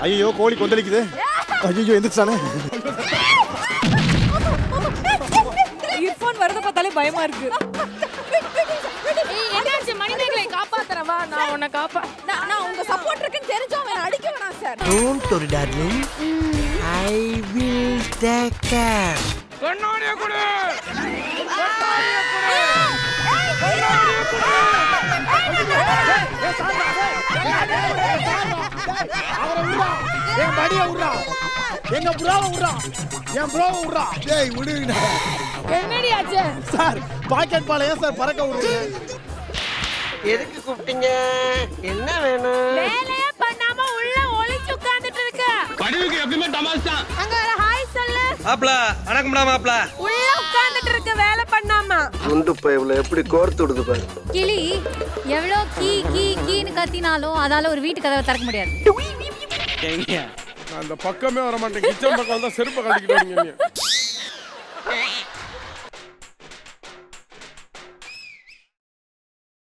ஐயோ கோழி கொந்தளிக்குது ஐயோ எந்திரிச்சானே இயர்போன் வரத பார்த்தாலே பயமா இருக்கு என்னாச்சு மணிமேகலை காப்பாத்துறவா நான் உன்னை காப்பா நான் நான் உங்க சப்போர்ட் இருக்குன்னு தெரிஞ்சோம் அவன் அடிக்க வேணாம் sir Don't worry, darling. I will take care. கண்ணாடிய கொடு அவரை விடுறா என் படியை விடுறா எங்க புறாவை விடுறா என் புறாவை விடுறா டேய் விடுங்க என்னடி ஆச்சு சார் பாக்கெட் பால ஏன் சார் பறக்க விடுறீங்க எதுக்கு கூப்பிட்டீங்க என்ன வேணும் வேலையே பண்ணாம உள்ள ஒளிச்சு உட்கார்ந்துட்டு இருக்க படிவுக்கு எப்பயுமே டமாஸ் தான் அங்க ஒரு ஹாய் சொல்லு மாப்ள வணக்கம்டா மாப்ள உள்ள உட்கார்ந்துட்டு இருக்க வேலை பண்ணாம குண்டு பைப்ல எப்படி கோர்த்து விடுது பாரு கிளி எவ்வளோ கீ கீ கீன்னு கத்தினாலும் அதால ஒரு வீட்டு கதவை திறக்க முடியாது அந்த பக்கமே வர மாட்டேன் கிச்சன் பக்கம் வந்தா செருப்பை கட்டிக்கிட்டு வரீங்க